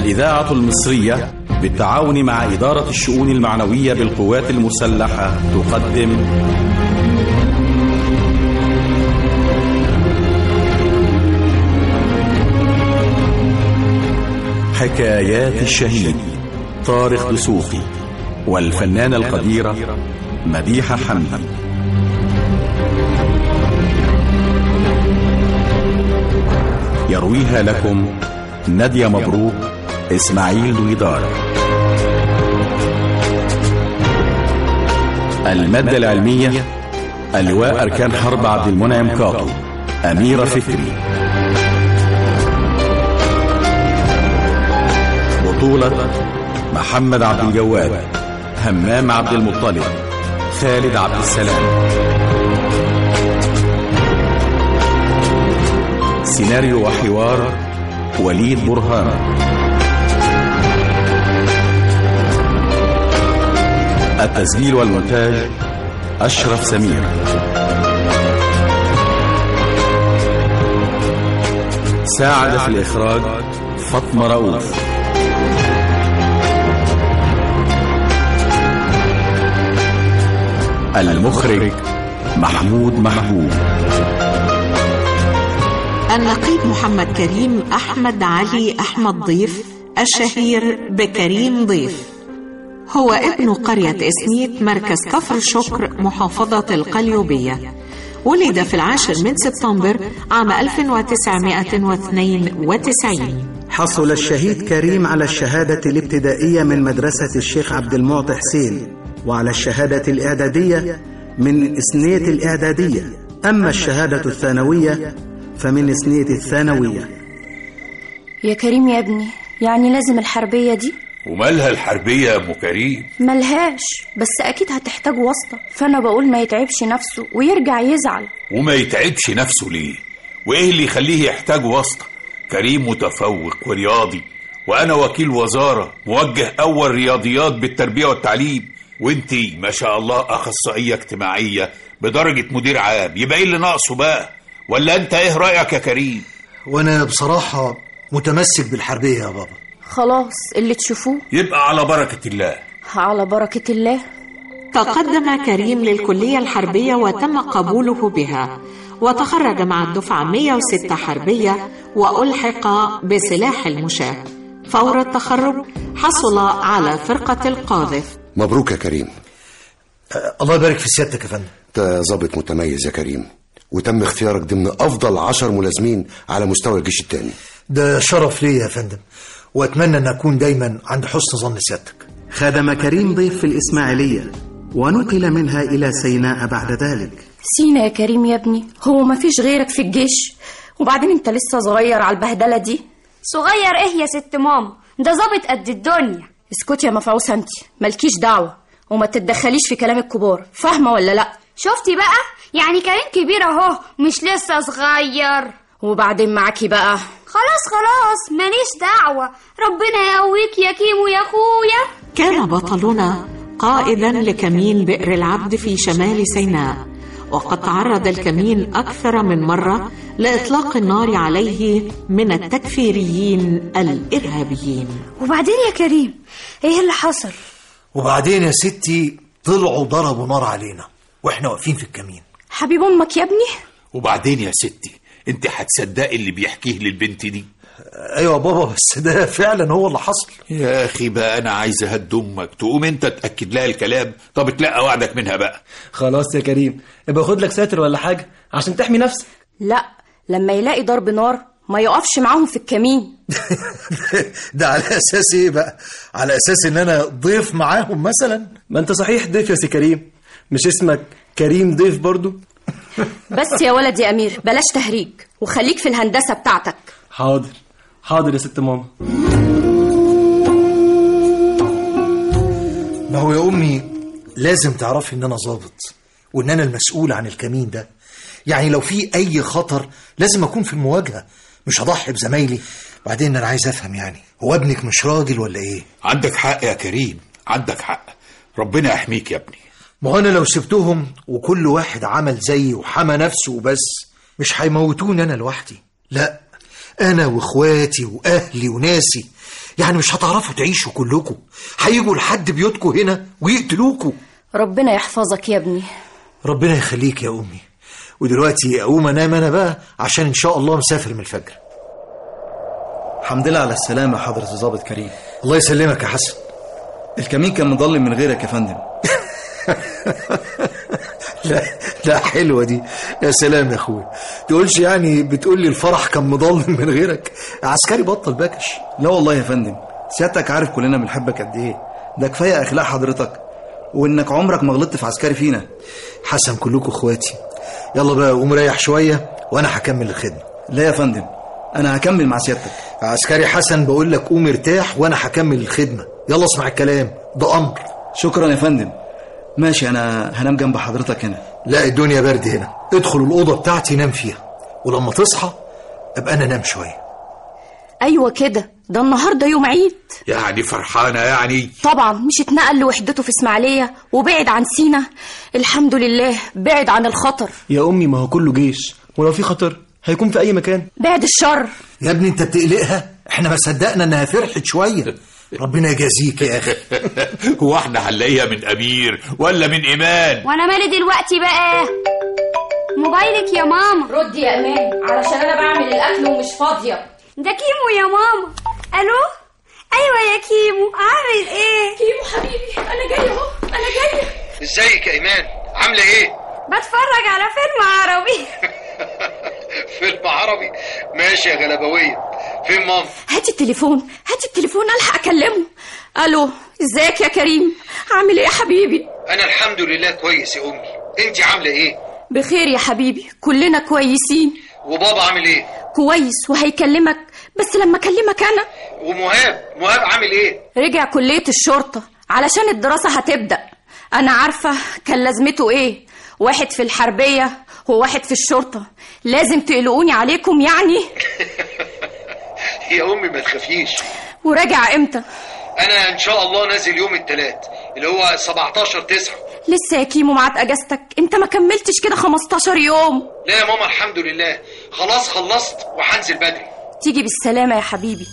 الإذاعة المصرية بالتعاون مع إدارة الشؤون المعنوية بالقوات المسلحة تقدم حكايات الشهيد طارق دسوقي والفنانة القديرة مديحة حمدي يرويها لكم نادية مبروك إسماعيل دويدار المادة العلمية اللواء أركان حرب عبد المنعم كاطو أميرة فكري بطولة محمد عبد الجواد همام عبد المطلب خالد عبد السلام سيناريو وحوار وليد برهان التسجيل والمونتاج أشرف سمير ساعد في الإخراج فاطمة رؤوف المخرج محمود محبوب النقيب محمد كريم أحمد علي أحمد ضيف الشهير بكريم ضيف هو ابن قرية إسميت مركز كفر شكر محافظة القليوبية ولد في العاشر من سبتمبر عام 1992 حصل الشهيد كريم على الشهادة الابتدائية من مدرسة الشيخ عبد المعطي حسين وعلى الشهادة الإعدادية من إسنية الإعدادية أما الشهادة الثانوية فمن إسنية الثانوية يا كريم يا ابني يعني لازم الحربية دي ومالها الحربية يا أم كريم ملهاش بس أكيد هتحتاج واسطة فأنا بقول ما يتعبش نفسه ويرجع يزعل وما يتعبش نفسه ليه وإيه اللي يخليه يحتاج واسطة كريم متفوق ورياضي وأنا وكيل وزارة موجه أول رياضيات بالتربية والتعليم وانتي ما شاء الله أخصائية اجتماعية بدرجة مدير عام يبقى ايه اللي ناقصه بقى ولا انت ايه رأيك يا كريم وانا بصراحة متمسك بالحربية يا بابا خلاص اللي تشوفوه يبقى على بركة الله على بركة الله تقدم كريم للكلية الحربية وتم قبوله بها وتخرج مع الدفعة 106 حربية وألحق بسلاح المشاة فور التخرج حصل على فرقة القاذف مبروك يا كريم أه الله يبارك في سيادتك يا فندم انت ظابط متميز يا كريم وتم اختيارك ضمن افضل عشر ملازمين على مستوى الجيش الثاني ده شرف ليا يا فندم واتمنى ان اكون دايما عند حسن ظن سيادتك خدم كريم ضيف في الإسماعيلية ونقل منها إلى سيناء بعد ذلك سينا يا كريم يا ابني هو ما فيش غيرك في الجيش وبعدين انت لسه صغير على البهدلة دي صغير ايه يا ست ماما ده ظابط قد الدنيا اسكتي يا مفعوسة انت مالكيش دعوة وما تتدخليش في كلام الكبار فاهمة ولا لا شفتي بقى يعني كريم كبير اهو مش لسه صغير وبعدين معاكي بقى خلاص خلاص ماليش دعوة ربنا يقويك يا كيمو يا اخويا كان بطلنا قائدا لكمين بئر العبد في شمال سيناء وقد تعرض الكمين أكثر من مرة لإطلاق النار عليه من التكفيريين الإرهابيين وبعدين يا كريم ايه اللي حصل وبعدين يا ستي طلعوا ضربوا نار علينا واحنا واقفين في الكمين حبيب امك يا ابني وبعدين يا ستي انت هتصدقي اللي بيحكيه للبنت دي ايوه يا بابا بس ده فعلا هو اللي حصل يا اخي بقى انا عايز اهد امك تقوم انت تاكد لها الكلام طب اتلقى وعدك منها بقى خلاص يا كريم ابقى خد لك ساتر ولا حاجه عشان تحمي نفسك لا لما يلاقي ضرب نار ما يقفش معاهم في الكمين ده على اساس ايه بقى على اساس ان انا ضيف معاهم مثلا ما انت صحيح ضيف يا سي كريم مش اسمك كريم ضيف برضو بس يا ولد يا امير بلاش تهريج وخليك في الهندسه بتاعتك حاضر حاضر يا ست ماما ما هو يا امي لازم تعرفي ان انا ظابط وان انا المسؤول عن الكمين ده يعني لو في اي خطر لازم اكون في المواجهه مش هضحي بزمايلي بعدين انا عايز افهم يعني هو ابنك مش راجل ولا ايه عندك حق يا كريم عندك حق ربنا يحميك يا ابني ما هو انا لو سبتهم وكل واحد عمل زيي وحمى نفسه وبس مش هيموتوني انا لوحدي لا انا واخواتي واهلي وناسي يعني مش هتعرفوا تعيشوا كلكم هيجوا لحد بيوتكم هنا ويقتلوكوا ربنا يحفظك يا ابني ربنا يخليك يا امي ودلوقتي اقوم انام انا بقى عشان ان شاء الله مسافر من الفجر الحمد لله على السلامة يا حضرة الضابط كريم الله يسلمك يا حسن الكمين كان مضلم من غيرك يا فندم لا لا حلوه دي يا سلام يا اخويا تقولش يعني بتقول لي الفرح كان مضلم من غيرك عسكري بطل بكش لا والله يا فندم سيادتك عارف كلنا بنحبك قد ايه ده كفاية اخلاق حضرتك وانك عمرك ما غلطت في عسكري فينا حسن كلكم اخواتي يلا بقى قوم ريح شويه وانا هكمل الخدمه لا يا فندم انا هكمل مع سيادتك عسكري حسن بقول لك قوم ارتاح وانا هكمل الخدمه يلا اسمع الكلام ده امر شكرا يا فندم ماشي انا هنام جنب حضرتك هنا لا الدنيا برد هنا ادخل الاوضه بتاعتي نام فيها ولما تصحى ابقى انا انام شويه ايوه كده ده النهارده يوم عيد يعني فرحانة يعني طبعا مش اتنقل لوحدته في اسماعيليه وبعد عن سينا الحمد لله بعد عن الخطر يا امي ما هو كله جيش ولو في خطر هيكون في اي مكان بعد الشر يا ابني انت بتقلقها احنا ما صدقنا انها فرحت شويه ربنا يجازيك يا اخي هو احنا هنلاقيها من امير ولا من ايمان وانا مالي دلوقتي بقى موبايلك يا ماما ردي يا امان علشان انا بعمل الاكل ومش فاضيه ده كيمو يا ماما الو ايوه يا كيمو عامل ايه كيمو حبيبي انا جايه اهو انا جايه ازيك يا ايمان عامله ايه بتفرج على فيلم عربي فيلم عربي ماشي يا غلبويه فين ماما هاتي التليفون هاتي التليفون الحق اكلمه الو ازيك يا كريم عامل ايه يا حبيبي انا الحمد لله كويس يا امي انت عامله ايه بخير يا حبيبي كلنا كويسين وبابا عامل ايه كويس وهيكلمك بس لما اكلمك انا ومهاب مهاب عامل ايه رجع كلية الشرطة علشان الدراسة هتبدأ أنا عارفة كان لازمته إيه واحد في الحربية وواحد في الشرطة لازم تقلقوني عليكم يعني يا امي ما تخافيش وراجع إمتى انا ان شاء الله نازل يوم الثلاث اللي هو 17 9 لسه يا كيمو معاك أجازتك أنت ما كملتش كده 15 يوم لا يا ماما الحمد لله خلاص خلصت وهنزل بدري تيجي بالسلامة يا حبيبي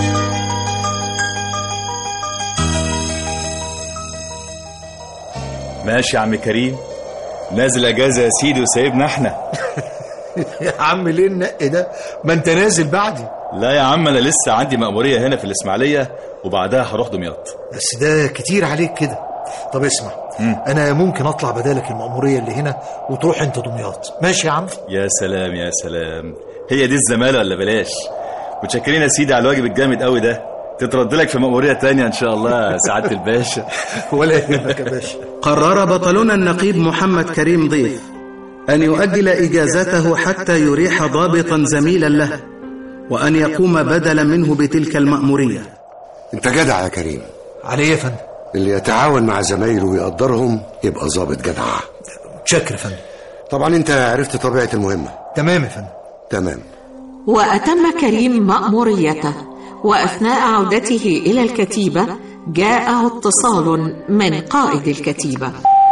ماشي يا عم كريم نازل اجازه يا سيدي وسايبنا احنا يا عم ليه النق ده ما انت نازل بعدي لا يا عم انا لسه عندي مأمورية هنا في الاسماعيلية وبعدها هروح دمياط بس ده كتير عليك كده طب اسمع مم. انا ممكن اطلع بدالك المأمورية اللي هنا وتروح انت دمياط ماشي يا عم يا سلام يا سلام هي دي الزمالة ولا بلاش متشكرين يا سيدي على الواجب الجامد قوي ده تترد لك في مأمورية تانية ان شاء الله يا سعادة الباشا ولا يهمك يا باشا قرر بطلنا النقيب محمد كريم ضيف أن يؤجل إجازته حتى يريح ضابطا زميلا له وأن يقوم بدلا منه بتلك المأمورية انت جدع يا كريم عليه يا فندم اللي يتعاون مع زمايله ويقدرهم يبقى ظابط جدع شكر يا فندم طبعا انت عرفت طبيعة المهمة تمام يا فندم تمام وأتم كريم مأموريته وأثناء عودته إلى الكتيبة جاءه اتصال من قائد الكتيبة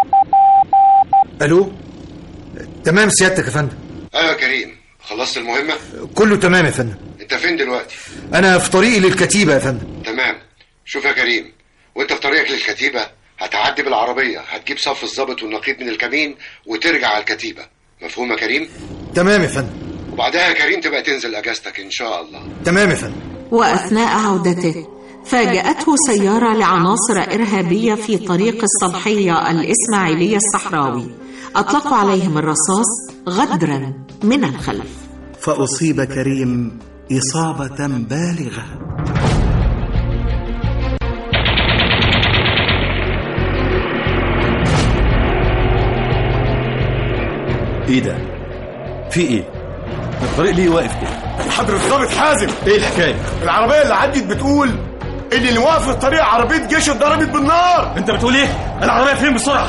الو تمام سيادتك يا فندم ايوه يا كريم خلصت المهمة كله تمام يا فندم انت فين دلوقتي انا في طريقي للكتيبة يا فندم تمام شوف يا كريم وانت في طريقك للكتيبة هتعدي بالعربية هتجيب صف الضابط والنقيب من الكمين وترجع على الكتيبة مفهوم يا كريم تمام يا فندم وبعدها يا كريم تبقى تنزل اجازتك ان شاء الله تمام يا فندم وأثناء عودته فاجأته سيارة لعناصر إرهابية في طريق الصبحية الإسماعيلية الصحراوي أطلقوا عليهم الرصاص غدرا من الخلف فأصيب كريم إصابة بالغة ايه ده في ايه الطريق ليه واقف كده حضرة الضابط حازم ايه الحكايه العربية اللي عدت بتقول ان اللي واقف في الطريق عربية جيش اتضربت بالنار انت بتقول ايه العربيه فين بسرعه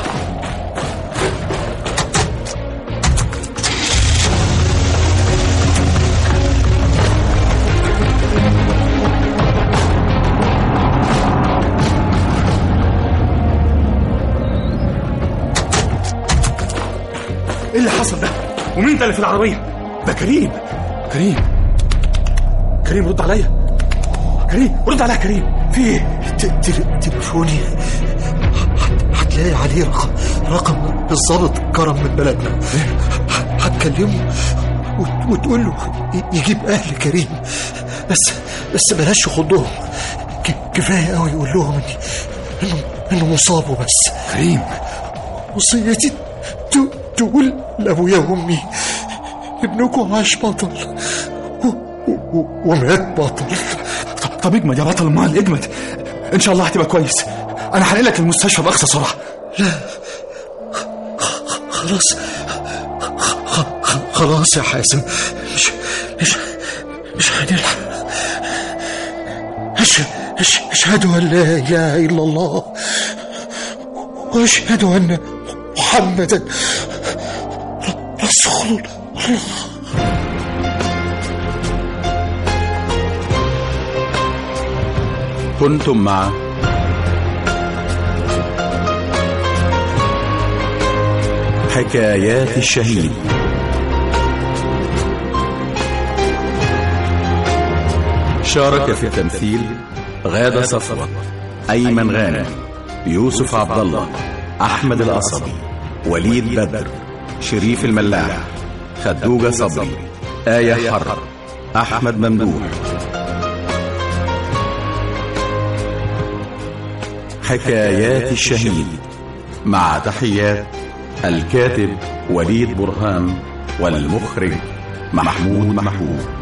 ايه اللي حصل ده ومين انت اللي في العربية ده كريم كريم كريم رد عليا كريم رد عليها كريم في ايه ت- تل- تليفوني هت- هتلاقي عليه رقم رقم الظابط كرم من بلدنا ه- هتكلمه وت- وتقول له ي- يجيب اهل كريم بس بس بلاش يخضهم ك- كفايه قوي يقول لهم اني انه انه مصاب وبس كريم وصيتي ت- تقول لابويا وامي ابنكم عاش بطل و- و- و- ومات بطل طب, طب اجمد يا بطل امال اجمد ان شاء الله هتبقى كويس انا هنقلك المستشفى باقصى سرعه خلاص خ- خ- خلاص يا حازم مش مش مش هنلحق أش أش أشهد أن لا إله إلا الله وأشهد أن محمدا رسول الله كنتم مع حكايات الشهيد شارك في التمثيل غادة صفوة أيمن غانم يوسف عبد الله أحمد القصبي وليد بدر شريف الملاح خدوجة صبري آية حرب أحمد ممدوح حكايات الشهيد مع تحيات الكاتب وليد برهان والمخرج محمود محمود